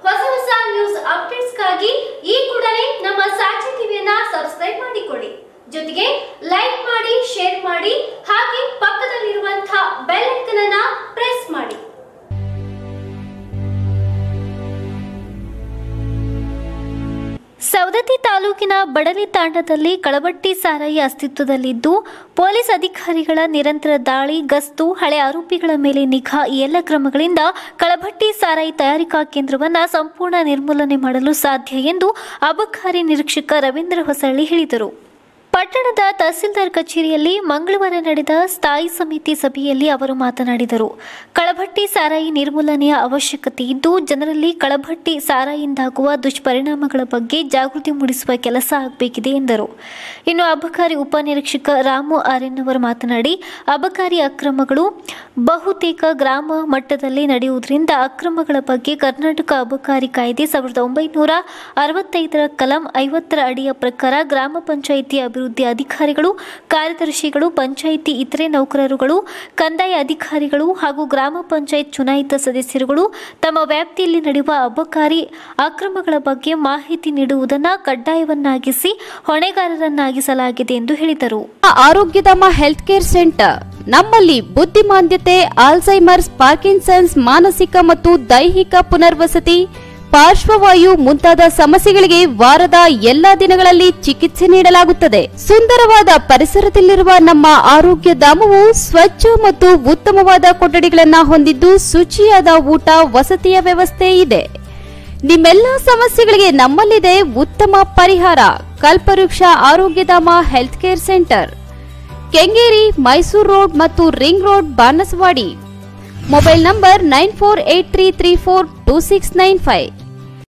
ಹೊಸ ಹೊಸ ನ್ಯೂಸ್ ಅಪ್ಡೇಟ್ಸ್ಗಾಗಿ ಈ ಕೂಡಲೇ ನಮ್ಮ ಸಾಕ್ಷಿ ಟಿವಿಯನ್ನ ಸಬ್ಸ್ಕ್ರೈಬ್ ಮಾಡಿಕೊಳ್ಳಿ ಜೊತೆಗೆ ಲೈಕ್ ಮಾಡಿ ಶೇರ್ ಮಾಡಿ ಹಾಗೆ ಪಕ್ಕದಲ್ಲಿರುವಂತಹ ಬೆಲ್ ಐಕನ್ ಅನ್ನ ಪ್ರೆಸ್ ಮಾಡಿ ಸವದತ್ತಿ ತಾಲೂಕಿನ ಬಡಲಿ ತಾಂಡದಲ್ಲಿ ಕಳಬಟ್ಟಿ ಸಾರಾಯಿ ಅಸ್ತಿತ್ವದಲ್ಲಿದ್ದು ಪೊಲೀಸ್ ಅಧಿಕಾರಿಗಳ ನಿರಂತರ ದಾಳಿ ಗಸ್ತು ಹಳೆ ಆರೋಪಿಗಳ ಮೇಲೆ ನಿಗಾ ಈ ಎಲ್ಲ ಕ್ರಮಗಳಿಂದ ಕಳಭಟ್ಟಿ ಸಾರಾಯಿ ತಯಾರಿಕಾ ಕೇಂದ್ರವನ್ನು ಸಂಪೂರ್ಣ ನಿರ್ಮೂಲನೆ ಮಾಡಲು ಸಾಧ್ಯ ಎಂದು ಅಬಕಾರಿ ನಿರೀಕ್ಷಕ ರವೀಂದ್ರ ಹೊಸಳ್ಳಿ ಹೇಳಿದರು ಪಟ್ಟಣದ ತಹಸೀಲ್ದಾರ್ ಕಚೇರಿಯಲ್ಲಿ ಮಂಗಳವಾರ ನಡೆದ ಸ್ಥಾಯಿ ಸಮಿತಿ ಸಭೆಯಲ್ಲಿ ಅವರು ಮಾತನಾಡಿದರು ಕಳಭಟ್ಟಿ ಸಾರಾಯಿ ನಿರ್ಮೂಲನೆಯ ಅವಶ್ಯಕತೆ ಇದ್ದು ಜನರಲ್ಲಿ ಕಳಭಟ್ಟಿ ಸಾರಾಯಿಯಿಂದಾಗುವ ದುಷ್ಪರಿಣಾಮಗಳ ಬಗ್ಗೆ ಜಾಗೃತಿ ಮೂಡಿಸುವ ಕೆಲಸ ಆಗಬೇಕಿದೆ ಎಂದರು ಇನ್ನು ಅಬಕಾರಿ ಉಪನಿರೀಕ್ಷಕ ರಾಮು ಆರ್ಯನ್ ಅವರು ಮಾತನಾಡಿ ಅಬಕಾರಿ ಅಕ್ರಮಗಳು ಬಹುತೇಕ ಗ್ರಾಮ ಮಟ್ಟದಲ್ಲಿ ನಡೆಯುವುದರಿಂದ ಅಕ್ರಮಗಳ ಬಗ್ಗೆ ಕರ್ನಾಟಕ ಅಬಕಾರಿ ಕಾಯ್ದೆ ಸಾವಿರದ ಒಂಬೈನೂರ ಅರವತ್ತೈದರ ಕಲಂ ಐವತ್ತರ ಅಡಿಯ ಪ್ರಕಾರ ಗ್ರಾಮ ಪಂಚಾಯಿತಿ ಅಭಿವೃದ್ಧಿ ಅಧಿಕಾರಿಗಳು ಕಾರ್ಯದರ್ಶಿಗಳು ಪಂಚಾಯಿತಿ ಇತರೆ ನೌಕರರುಗಳು ಕಂದಾಯ ಅಧಿಕಾರಿಗಳು ಹಾಗೂ ಗ್ರಾಮ ಪಂಚಾಯತ್ ಚುನಾಯಿತ ಸದಸ್ಯರುಗಳು ತಮ್ಮ ವ್ಯಾಪ್ತಿಯಲ್ಲಿ ನಡೆಯುವ ಅಬಕಾರಿ ಅಕ್ರಮಗಳ ಬಗ್ಗೆ ಮಾಹಿತಿ ನೀಡುವುದನ್ನು ಕಡ್ಡಾಯವನ್ನಾಗಿಸಿ ಹೊಣೆಗಾರರನ್ನಾಗಿಸಲಾಗಿದೆ ಎಂದು ಹೇಳಿದರು ಆರೋಗ್ಯಧಾಮ ಹೆಲ್ತ್ ಕೇರ್ ಸೆಂಟರ್ ನಮ್ಮಲ್ಲಿ ಬುದ್ಧಿಮಾಂದ್ಯತೆ ಆಲ್ಝೈಮರ್ಸ್ ಪಾರ್ಕಿನ್ಸನ್ಸ್ ಮಾನಸಿಕ ಮತ್ತು ದೈಹಿಕ ಪುನರ್ವಸತಿ ಪಾರ್ಶ್ವವಾಯು ಮುಂತಾದ ಸಮಸ್ಯೆಗಳಿಗೆ ವಾರದ ಎಲ್ಲಾ ದಿನಗಳಲ್ಲಿ ಚಿಕಿತ್ಸೆ ನೀಡಲಾಗುತ್ತದೆ ಸುಂದರವಾದ ಪರಿಸರದಲ್ಲಿರುವ ನಮ್ಮ ಆರೋಗ್ಯ ಧಾಮವು ಸ್ವಚ್ಛ ಮತ್ತು ಉತ್ತಮವಾದ ಕೊಠಡಿಗಳನ್ನು ಹೊಂದಿದ್ದು ಶುಚಿಯಾದ ಊಟ ವಸತಿಯ ವ್ಯವಸ್ಥೆ ಇದೆ ನಿಮ್ಮೆಲ್ಲ ಸಮಸ್ಯೆಗಳಿಗೆ ನಮ್ಮಲ್ಲಿದೆ ಉತ್ತಮ ಪರಿಹಾರ Kalpavriksha Arogyadhama health care centre Kengeri Mysuru road ಮತ್ತು ring road Banaswadi mobile number nine four eight three three four two six nine five